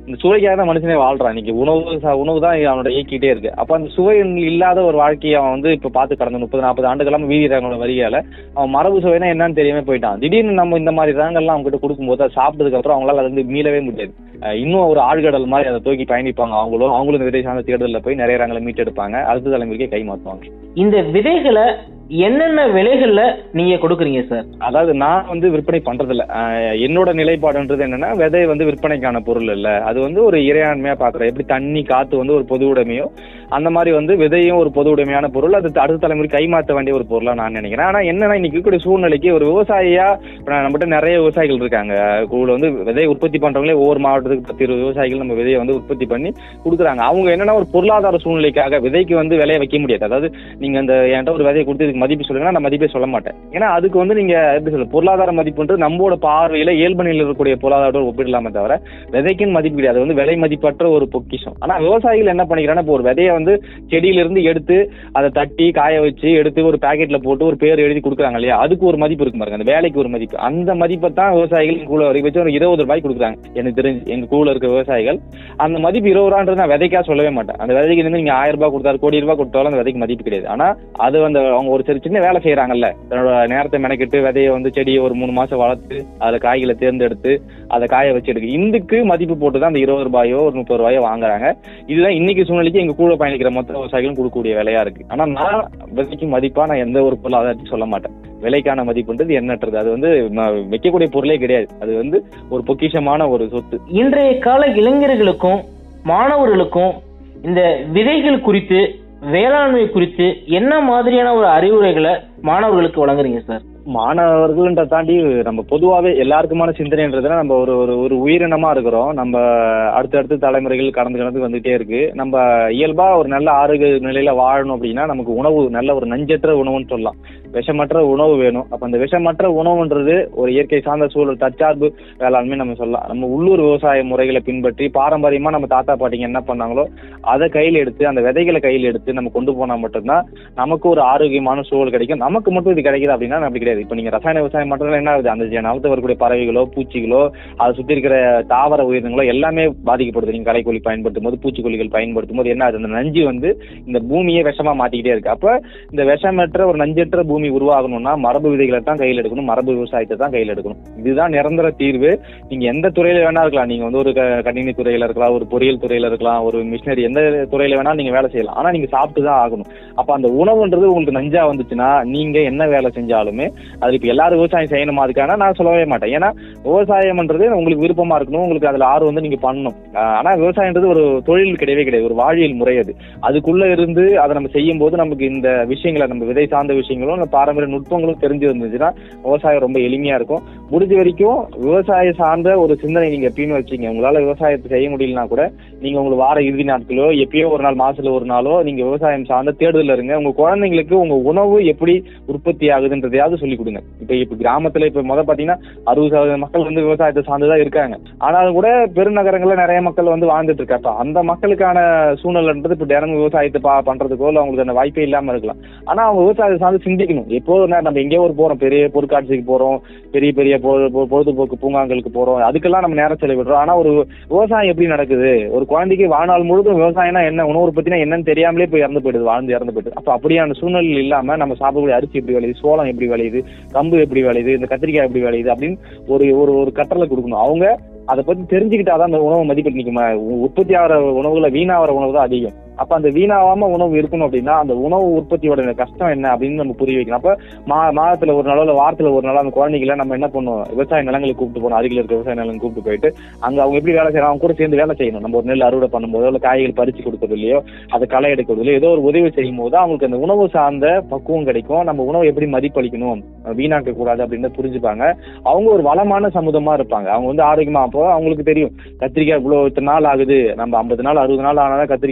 இந்த சுவைக்காக தான் மனுஷனே வாழ்றான் இன்னைக்கு உணவு ச- உணவு தான் அவனோட இயக்கிட்டே இருக்கு அப்ப அந்த சுவை இல்லாத ஒரு வாழ்க்கையை அவன் வந்து இப்ப பார்த்து கடந்த முப்பது நாற்பது ஆண்டுகளாக வீரர்களோட வரியால அவன் மரபு சுவைனா என்னன்னு தெரியாம போயிட்டான் திடீர்னு நம்ம இந்த மாதிரி ரகங்கள்லாம் அவங்க கிட்ட கொடுக்கும்போது அதை சாப்பிட்டதுக்கு அப்புறம் அவங்களால அது வந்து மீளவே முடியாது அஹ் இன்னும் ஒரு ஆழ்கடல் மாதிரி அதை தூக்கி பயணிப்பாங்க அவங்களும் அவங்களும் இந்த விதை சார்ந்த தேடுதலில் போய் நிறைய ரகங்களை மீட்டெடுப்பாங்க அடுத்த தலைமுறைக்கே கை மாற்றுவாங்க இந்த விதைகளை என்னென்ன விலைகள்ல நீங்க கொடுக்குறீங்க சார் அதாவது நான் வந்து விற்பனை பண்றதில்ல அஹ் என்னோட நிலைப்பாடுன்றது என்னன்னா விதை வந்து விற்பனைக்கான பொருள் இல்ல அது வந்து ஒரு இறையாண்மையா பாக்குறேன் எப்படி தண்ணி காத்து வந்து ஒரு பொது உடைமையோ அந்த மாதிரி வந்து விதையும் ஒரு பொது உடைமையான பொருள் அது அடுத்த தலைமுறை கைமாற்ற வேண்டிய ஒரு பொருளா நான் நினைக்கிறேன் ஆனா என்னன்னா இன்னைக்கு இருக்கக்கூடிய சூழ்நிலைக்கு ஒரு விவசாயியா இப்ப நான் நம்மகிட்ட நிறைய விவசாயிகள் இருக்காங்க கூட வந்து விதை உற்பத்தி பண்றவங்களே ஒவ்வொரு மாவட்டத்துக்கு பத்து இருபது விவசாயிகள் நம்ம விதையை வந்து உற்பத்தி பண்ணி கொடுக்குறாங்க அவங்க என்னன்னா ஒரு பொருளாதார சூழ்நிலைக்காக விதைக்கு வந்து விலையை வைக்க முடியாது அதாவது நீங்க அந்த என்கிட்ட ஒரு விதையை கொடுத்து இதுக்கு மதிப்பு சொல்லுங்கன்னா நான் மதிப்பே சொல்ல மாட்டேன் ஏன்னா அதுக்கு வந்து நீங்க எப்படி சொல்ல பொருளாதார மதிப்புன்றது நம்மளோட பார்வையில இயல்பு நிலையில் இருக்கக்கூடிய பொருளாதார ஒப்பிடலாமே தவிர விதைக்குன்னு மதிப்பு கிடையாது அது வந்து விலை மதிப்பற்ற ஒரு பொக்கிஷம் ஆனா விவசாயிகள் என்ன பண்ணிக்கிறாங்கன்னா இப்போ ஒரு விதையை வந்து செடியிலிருந்து எடுத்து அதை தட்டி காய வச்சு எடுத்து ஒரு பாக்கெட்ல போட்டு ஒரு பேர் எழுதி கொடுக்குறாங்க இல்லையா அதுக்கு ஒரு மதிப்பு இருக்கு பாருங்க அந்த வேலைக்கு ஒரு மதிப்பு அந்த மதிப்பை தான் விவசாயிகள் எங்க கூட வரைக்கும் வச்சு ஒரு இருபது ரூபாய் கொடுக்குறாங்க எனக்கு தெரிஞ்சு எங்க கூட இருக்க விவசாயிகள் அந்த மதிப்பு இருபது ரூபான்றது நான் விதைக்கா சொல்லவே மாட்டேன் அந்த விதைக்கு இருந்து நீங்க ஆயிரம் ரூபாய் கொடுத்தாரு கோடி ரூபாய் கொடுத்தாலும் அந்த விதைக்கு மதிப்பு கிடையாது ஆனா அது அந்த அவங்க ஒரு சிறு சின்ன வேலை செய்யறாங்கல்ல தன்னோட நேரத்தை மெனக்கிட்டு விதையை வந்து செடியை ஒரு மூணு மாசம் வளர்த்து அதுல காய்களை தேர்ந்தெடுத்து அதை காய வச்சு எடுக்கு இதுக்கு மதிப்பு போட்டு தான் அந்த இருபது ரூபாயோ ஒரு முப்பது ரூபாயோ வாங்குறாங்க இதுதான் இன்னைக்கு சூழ்நிலைக்கு எங்க கூட பயணிக்கிற மொத்த விவசாயிகளும் கொடுக்கக்கூடிய விலையா இருக்கு ஆனா நான் விலைக்கு மதிப்பா நான் எந்த ஒரு பொருளாதாரத்தையும் சொல்ல மாட்டேன் விலைக்கான மதிப்புன்றது எண்ணற்றது அது வந்து ம- வைக்கக்கூடிய பொருளே கிடையாது அது வந்து ஒரு பொக்கிஷமான ஒரு சொத்து இன்றைய கால இளைஞர்களுக்கும் மாணவர்களுக்கும் இந்த விதைகள் குறித்து வேளாண்மை குறித்து என்ன மாதிரியான ஒரு அறிவுரைகளை மாணவர்களுக்கு வழங்குறீங்க சார் மாணவர்கள்ன்ற தாண்டி நம்ம பொதுவாகவே எல்லாருக்குமான சிந்தனைன்றதுல நம்ம ஒரு ஒரு ஒரு உயிரினமா இருக்கிறோம் நம்ம அடுத்தடுத்த தலைமுறைகள் கடந்து கடந்து வந்துட்டே இருக்கு நம்ம இயல்பா ஒரு நல்ல ஆரோக்கிய நிலையில வாழணும் அப்படின்னா நமக்கு உணவு நல்ல ஒரு நஞ்சற்ற உணவுன்னு சொல்லலாம் விஷமற்ற உணவு வேணும் அப்ப அந்த விஷமற்ற உணவுன்றது ஒரு இயற்கை சார்ந்த சூழல் தற்சார்பு வேளாண்மை நம்ம சொல்லலாம் நம்ம உள்ளூர் விவசாய முறைகளை பின்பற்றி பாரம்பரியமா நம்ம தாத்தா பாட்டிங்க என்ன பண்ணாங்களோ அதை கையில் எடுத்து அந்த விதைகளை கையில் எடுத்து நம்ம கொண்டு போனா மட்டும்தான் நமக்கு ஒரு ஆரோக்கியமான சூழல் கிடைக்கும் நமக்கு மட்டும் இது கிடைக்குது அப்படின்னா அப்படி கிடையாது இப்போ நீங்க ரசாயன விவசாயம் பண்றதுல என்ன ஆகுது அந்த நிலத்துல வரக்கூடிய பறவைகளோ பூச்சிகளோ அதை சுத்தி இருக்கிற தாவர உயிரினங்களோ எல்லாமே பாதிக்கப்படுது நீங்க களைக்கொல்லி பயன்படுத்தும் போது பூச்சிக்கொல்லிகள் பயன்படுத்தும் போது என்ன ஆகுது அந்த நஞ்சு வந்து இந்த பூமியை விஷமா மாத்திக்கிட்டே இருக்கு அப்ப இந்த விஷமற்ற ஒரு நஞ்சற்ற பூமி உருவாகணும்னா மரபு விதைகளை தான் கையில் எடுக்கணும் மரபு விவசாயத்தை தான் கையில் எடுக்கணும் இதுதான் நிரந்தர தீர்வு நீங்க எந்த துறையில வேணா இருக்கலாம் நீங்க வந்து ஒரு க- கணினி துறையில இருக்கலாம் ஒரு பொறியியல் துறையில இருக்கலாம் ஒரு மிஷினரி எந்த துறையில வேணா நீங்க வேலை செய்யலாம் ஆனா நீங்க சாப்பிட்டு தான் ஆகணும் அப்ப அந்த உணவுன்றது உங்களுக்கு நஞ்சா வந்துச்சுன்னா நீங்க என்ன வேலை செஞ்சாலுமே அது இப்ப எல்லாரும் விவசாயம் செய்யணுமா அதுக்கான நான் சொல்லவே மாட்டேன் ஏன்னா விவசாயம்ன்றது உங்களுக்கு விருப்பமா இருக்கணும் உங்களுக்கு அதுல ஆர்வம் வந்து நீங்க பண்ணணும் ஆஹ் ஆனா விவசாயம்ன்றது ஒரு தொழில் கிடையவே கிடையாது ஒரு வாழ்வியல் முறை அது அதுக்குள்ள இருந்து அதை நம்ம செய்யும் போது நமக்கு இந்த விஷயங்களை நம்ம விதை சார்ந்த விஷயங்களும் இந்த பாரம்பரிய நுட்பங்களும் தெரிஞ்சு இருந்துச்சுன்னா விவசாயம் ரொம்ப எளிமையா இருக்கும் முடிஞ்ச வரைக்கும் விவசாய சார்ந்த ஒரு சிந்தனை நீங்க எப்பயுமே வச்சீங்க உங்களால விவசாயத்தை செய்ய முடியலனா கூட நீங்க உங்களுக்கு வார இறுதி நாட்களோ எப்பயோ ஒரு நாள் மாசத்துல ஒரு நாளோ நீங்க விவசாயம் சார்ந்த தேடுதல் இருங்க உங்க குழந்தைங்களுக்கு உங்க உணவு எப்படி உற்பத்தி ஆகுதுன்றதையாவது சொல்லி கொடுங்க இப்ப இப்ப கிராமத்துல இப்ப முத பாத்தீங்கன்னா அறுபது சதவீத மக்கள் வந்து விவசாயத்தை சார்ந்துதான் இருக்காங்க ஆனாலும் கூட பெருநகரங்கள்ல நிறைய மக்கள் வந்து வாழ்ந்துட்டு இருக்காங்க அப்ப அந்த மக்களுக்கான சூழ்நிலைன்றது இப்ப தினமும் விவசாயத்தை பா பண்றதுக்கோ இல்ல அவங்களுக்கு அந்த வாய்ப்பே இல்லாம இருக்கலாம் ஆனா அவங்க விவசாயத்தை சார்ந்து சிந்திக்கணும் எப்போ ஒரு நேரம் நம்ம எங்கேயோ ஒரு போறோம் பெரிய பொருட்காட்சிக்கு போறோம் பெரிய பெரிய பொ- பொ- பொழுதுபோக்கு பூங்காங்களுக்கு போறோம் அதுக்கெல்லாம் நம்ம நேரம் செலவிடுறோம் ஆனா ஒரு விவசாயம் எப்படி நடக்குது ஒரு குழந்தைக்கு வாழ்நாள் முழுதும் விவசாயம்னா என்ன உணவு உற்பத்தினா என்னன்னு தெரியாமலே போய் இறந்து போயிடுது வாழ்ந்து இறந்து போயிடுது அப்ப அப்படியான சூழ்நிலை இல்லாம நம்ம சாப்பிடக்கூடிய அரிசி எப்படி விளையுது சோளம் எப்படி விளையுது கம்பு எப்படி விளையுது இந்த கத்திரிக்காய் எப்படி விளையுது அப்படின்னு ஒரு ஒரு ஒரு கட்டளை கொடுக்கணும் அவங்க அதை பத்தி தெரிஞ்சுக்கிட்டாதான் அந்த உணவு மதிப்பு நிற்கும் உற்பத்தி ஆகிற உணவுகளை வீணாகிற உணவு தான் அதிகம் அப்ப அந்த வீணாவாம உணவு இருக்கணும் அப்படின்னா அந்த உணவு உற்பத்தியோட கஷ்டம் என்ன அப்படின்னு நம்ம புரிய வைக்கணும் அப்ப மா மாதத்துல ஒரு நாளோ இல்ல வாரத்துல ஒரு நாளோ அந்த குழந்தைகளை நம்ம என்ன பண்ணுவோம் விவசாய நிலங்களுக்கு கூப்பிட்டு போகணும் அருகில் இருக்க விவசாய நிலங்களுக்கு கூப்பிட்டு போயிட்டு அங்க அவங்க எப்படி வேலை செய்யறாங்க அவங்க கூட சேர்ந்து வேலை செய்யணும் நம்ம ஒரு நெல் அறுவடை பண்ணும்போதோ இல்ல காய்கள் பறிச்சு கொடுக்கறது இல்லையோ அதை களை எடுக்கிறது இல்லையோ ஏதோ ஒரு உதவி செய்யும் போது அவங்களுக்கு அந்த உணவு சார்ந்த பக்குவம் கிடைக்கும் நம்ம உணவை எப்படி மதிப்பளிக்கணும் வீணாக்க கூடாது அப்படின்னு புரிஞ்சுப்பாங்க அவங்க ஒரு வளமான சமுதமா இருப்பாங்க அவங்க வந்து ஆரோக்கியமா அப்போ அவங்களுக்கு தெரியும் கத்திரிக்காய் இவ்வளவு இத்தனை நாள் ஆகுது நம்ம ஐம்பது நாள் அறுபது நாள் ஆனாதான் கத்திரிக்காய் ஒரு செடியை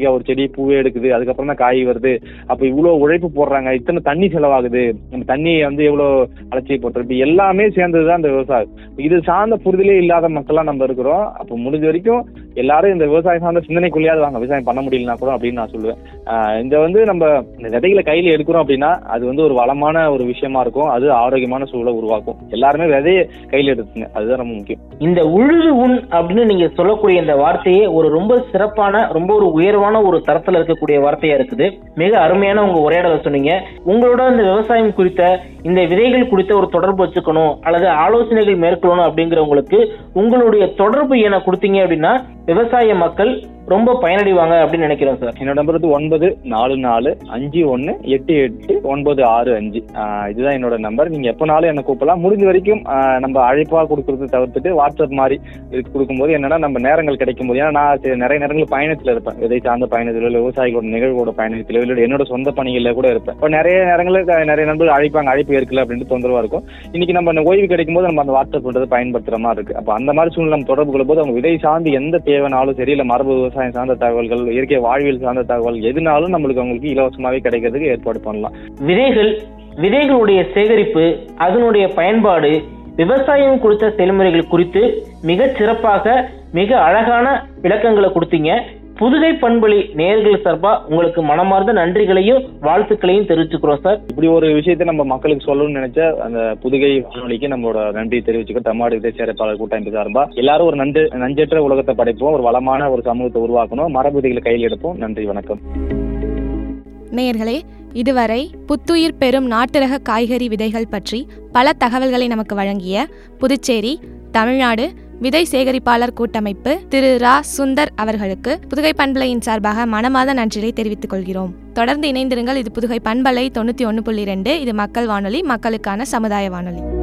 போய் பூவே எடுக்குது அதுக்கப்புறம் தான் காய் வருது அப்ப இவ்வளவு உழைப்பு போடுறாங்க இத்தனை தண்ணி செலவாகுது நம்ம தண்ணியை வந்து எவ்வளவு அலட்சியப்படுறது இப்ப எல்லாமே சேர்ந்ததுதான் இந்த விவசாயம் இது சார்ந்த புரிதலே இல்லாத மக்களா நம்ம இருக்கிறோம் அப்ப முடிஞ்ச வரைக்கும் எல்லாரும் இந்த விவசாயம் சார்ந்த சிந்தனைக்குள்ளேயாவது வாங்க விவசாயம் பண்ண முடியலனா கூட அப்படின்னு நான் சொல்லுவேன் ஆஹ் இந்த வந்து நம்ம இந்த விதைகளை கையில எடுக்கிறோம் அப்படின்னா அது வந்து ஒரு வளமான ஒரு விஷயமா இருக்கும் அது ஆரோக்கியமான சூழலை உருவாக்கும் எல்லாருமே விதையை கையில எடுத்துங்க அதுதான் ரொம்ப முக்கியம் இந்த உழுது உண் அப்படின்னு நீங்க சொல்லக்கூடிய இந்த வார்த்தையே ஒரு ரொம்ப சிறப்பான ரொம்ப ஒரு உயர்வான ஒரு தரத்துல இருக்கக்கூடிய வார்த்தையா இருக்குது மிக அருமையான உங்க உரையாடலை சொன்னீங்க உங்களோட இந்த விவசாயம் குறித்த இந்த விதைகள் குறித்த ஒரு தொடர்பு வச்சுக்கணும் அல்லது ஆலோசனைகள் மேற்கொள்ளணும் அப்படிங்கிறவங்களுக்கு உங்களுடைய தொடர்பு என கொடுத்தீங்க அப்படின்னா விவசாய மக்கள் ரொம்ப பயனடைவாங்க அப்படின்னு நினைக்கிறோம் சார் என்னோட நம்பர் வந்து ஒன்பது நாலு நாலு அஞ்சு ஒன்று எட்டு எட்டு ஒன்பது ஆறு அஞ்சு ஆஹ் இதுதான் என்னோட நம்பர் நீங்கள் எப்போனாலும் என்னை கூப்பிடலாம் முடிஞ்ச வரைக்கும் ஆஹ் நம்ம அழைப்பாக கொடுக்கறது தவிர்த்துட்டு வாட்ஸ்அப் மாதிரி இது கொடுக்கும்போது என்னன்னா நம்ம நேரங்கள் கிடைக்கும் போது ஏன்னா நான் சில நிறைய நேரங்கள் பயணத்தில் இருப்பேன் விதை சார்ந்த பயணத்தில் இல்லை விவசாயிகளோட நிகழ்வோட பயணத்தில் இல்லை என்னோட சொந்த பணிகளில் கூட இருப்பேன் இப்போ நிறைய நேரங்களில் க- நிறைய நண்பர்கள் அழைப்பாங்க அழைப்பு ஏற்கல அப்படின்ட்டு தொந்தரவா இருக்கும் இன்னைக்கு நம்ம இந்த ஓய்வு கிடைக்கும் போது நம்ம அந்த வாட்ஸ்அப் பண்றது பயன்படுத்துற மாதிரி இருக்கு அப்போ அந்த மாதிரி சூழ்நிலை நம்ம தொடர்பு கொள்ளும் போது அவங்க விதை சார்ந்து எந்த தேவைனாலும் சரி இல்லை மரபு விவசாயம் சார்ந்த தகவல்கள் இயற்கை வாழ்வியல் சார்ந்த தகவல் எதுனாலும் நம்மளுக்கு அவங்களுக்கு இலவசமாவே கிடைக்கிறதுக்கு ஏற்பாடு பண்ணலாம் விதைகள் விதைகளுடைய சேகரிப்பு அதனுடைய பயன்பாடு விவசாயம் குறித்த செயல்முறைகள் குறித்து மிகச் சிறப்பாக மிக அழகான விளக்கங்களை கொடுத்தீங்க புதுகை பண்பொழி நேயர்கள் சார்பா உங்களுக்கு மனமார்ந்த நன்றிகளையும் வாழ்த்துக்களையும் தெரிவிச்சுக்கிறோம் சார் இப்படி ஒரு விஷயத்தை நம்ம மக்களுக்கு சொல்லணும்னு நினைச்ச அந்த புதுகை வானொலிக்கு நம்மளோட நன்றி தெரிவிச்சுக்க தமிழ்நாடு விதை சேரப்பாளர் கூட்டமைப்பு சார்பா எல்லாரும் ஒரு நன்று நஞ்சற்ற உலகத்தை படைப்போம் ஒரு வளமான ஒரு சமூகத்தை உருவாக்கணும் மரபு விதைகளை கையில் எடுப்போம் நன்றி வணக்கம் நேயர்களே இதுவரை புத்துயிர் பெறும் நாட்டு ரக காய்கறி விதைகள் பற்றி பல தகவல்களை நமக்கு வழங்கிய புதுச்சேரி தமிழ்நாடு விதை சேகரிப்பாளர் கூட்டமைப்பு திரு ரா சுந்தர் அவர்களுக்கு புதுகை பண்பலையின் சார்பாக மனமாத நன்றியை தெரிவித்துக் கொள்கிறோம் தொடர்ந்து இணைந்திருங்கள் இது புதுகை பண்பலை தொண்ணூற்றி ஒன்று புள்ளி ரெண்டு இது மக்கள் வானொலி மக்களுக்கான சமுதாய வானொலி